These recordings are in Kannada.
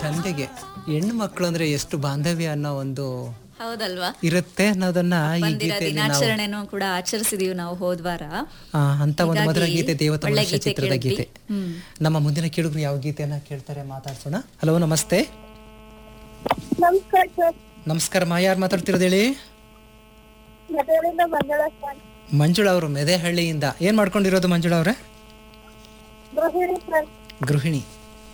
ತಂದೆಗೆ ಹೆಣ್ಣು ಮಕ್ಕಳು ಅಂದ್ರೆ ಎಷ್ಟು ಬಾಂಧವ್ಯ ಅನ್ನೋ ಒಂದು ಹೌದಲ್ವಾ ಇರುತ್ತೆ ಅನ್ನೋದನ್ನ ಈ ಬಂದಿರ ಗೀತೆಯಲ್ಲಿ ನಾವು ದಿನಾಚರಣೆನೂ ಕೂಡ ಆಚರಿಸಿದೀವಿ ನಾವು ಹೋದ್ವಾರ ಆ, ಅಂತ ಒಂದು ಮಧುರ ಹೀಗಾಗಿ ಗೀತೆ ದೇವತ ಒಳ್ಳೆ ಮನುಷ್ಯ ಗೀತೆ ಚಿತ್ರದ ಕೇಳಿದ್ವಿ. ಗೀತೆ ಹ್ಮ್. ನಮ್ಮ ಮುಂದಿನ ಕೇಳುಗರು ಯಾವ ಗೀತೆಯನ್ನ ಕೇಳ್ತಾರೆ ಮಾತಾಡ್ಸೋಣ ಹಲೋ ನಮಸ್ತೆ ನಮಸ್ಕಾರ ಸರ್ ನಮಸ್ಕಾರ ಮಾ ಯಾರು ಮಾತಾಡ್ತಿರೋದು ಹೇಳಿ ಮದುವೆಯಿಂದ ಮಂಜುಳಾ ಸರ್ ಮಂಜುಳಾ ಅವರು ಮೆದೆಹಳ್ಳಿಯಿಂದ ಏನ್ ಮಾಡ್ಕೊಂಡಿರೋದು ಮಂಜುಳಾ ಅವ್ರೆ ಗೃಹಿಣಿ ಸರ್ ಗೃಹಿಣಿ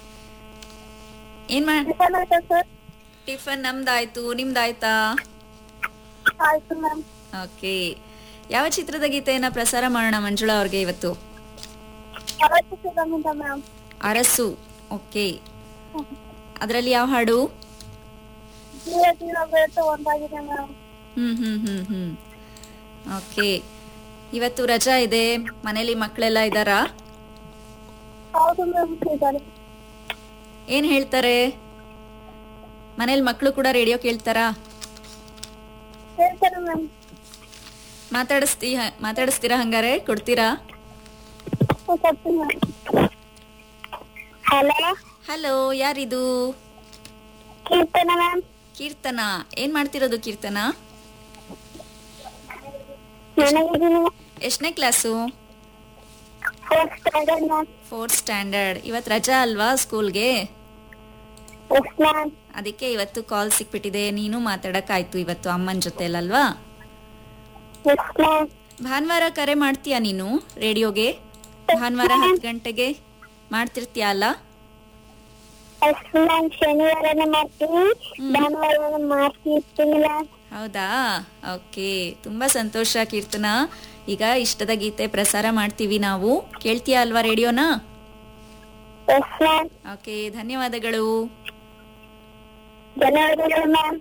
ಏನ್ ಮಾಡ್ ಟಿಫನ್ ಆಯ್ತಾ ಸರ್ ಟಿಫನ್ ನಮ್ದಾಯ್ತು ನಿಮ್ದಾಯ್ತಾ ಆಯ್ತು ಮ್ಯಾಮ್ ಓಕೆ ಯಾವ ಚಿತ್ರದ ಗೀತೆಯನ್ನ ಪ್ರಸಾರ ಮಾಡೋಣ ಮಂಜುಳಾ ಅವ್ರಿಗೆ ಇವತ್ತು ಅವತ್ತು ಸಿಗಮಿಂದ ಮ್ಯಾಮ್ ಅರಸು ಓಕೆ ಅದರಲ್ಲಿ ಯಾವ ಹಾಡು ಜೀವ ಜೀವ ಬೆಳೆತು ಒಂದಾಗಿದೆ ಮ್ಯಾಮ್ ಹ್ಮ್ ಹ್ಮ್ ಹ್ಮ್ ಹ್ಮ್ ಓಕೆ ಇವತ್ತು ರಜಾ ಇದೆ ಮನೇಲಿ ಮಕ್ಕಳೆಲ್ಲ ಇದ್ದಾರಾ ಹೌದು ಮ್ಯಾಮ್ ಇದ್ದಾರೆ ಏನ್ ಹೇಳ್ತಾರೆ ಮನೇಲಿ ಮಕ್ಕಳು ಕೂಡ ರೇಡಿಯೋ ಕೇಳ್ತಾರಾ ಹೇಳ್ತಾರೆ ಮ್ಯಾಮ್ ಮಾತಾಡಿಸ್ತಿ ಮಾತಾಡಿಸ್ತೀರಾ ಹಂಗಾರೆ ಕೊಡ್ತೀರಾ ಕೊಡ್ತೀನಿ ಮ್ಯಾಮ್ ಹಲೋ ಹಲೋ ಯಾರಿದು ಕೀರ್ತನ ಮ್ಯಾಮ್ ಕೀರ್ತನ ಏನ್ ಮಾಡ್ತಿರೋದು ಕೀರ್ತನ ನನಗಿದ್ದೀನಿ ಎಷ್ಟನೇ class fourth standard ma'am fourth standard ಇವತ್ತು ರಜಾ ಅಲ್ವಾ ಸ್ಕೂಲ್ಗೆ ಎಸ್ ಮ್ಯಾಮ್ ಅದಕ್ಕೆ ಇವತ್ತು ಕಾಲ್ ಸಿಕ್ಬಿಟ್ಟಿದೆ ನೀನು ಮಾತಾಡಕ್ಕಾಯ್ತು ಇವತ್ತು ಅಮ್ಮನ ಜೊತೆಲಲ್ವಾ ಎಸ್ ಮ್ಯಾಮ್ ಭಾನುವಾರ ಕರೆ ಮಾಡ್ತೀಯಾ ನೀನು ರೇಡಿಯೋಗೆ ಭಾನುವಾರ ಹತ್ತು ಗಂಟೆಗೆ ಮಾಡ್ತಿರ್ತೀಯ ಅಲ್ಲ ಎಸ್ ಮ್ಯಾಮ್ ಶನಿವಾರನೇ ಮಾಡ್ತೀನಿ ಭಾನುವಾರ ಮಾಡ್ತಿರ್ತೀನಿ ಮ್ಯಾಮ್ ಹೌದಾ ಓಕೆ ತುಂಬಾ ಸಂತೋಷ ಕೀರ್ತನ ಈಗ ಇಷ್ಟದ ಗೀತೆ ಪ್ರಸಾರ ಮಾಡ್ತೀವಿ ನಾವು ಕೇಳ್ತೀಯಾ ಅಲ್ವಾ ರೇಡಿಯೋನ ಎಸ್ ಮ್ಯಾಮ್ ಓಕೆ ಧನ್ಯವಾದಗಳು ಧನ್ಯವಾದಗಳು ಮ್ಯಾಮ್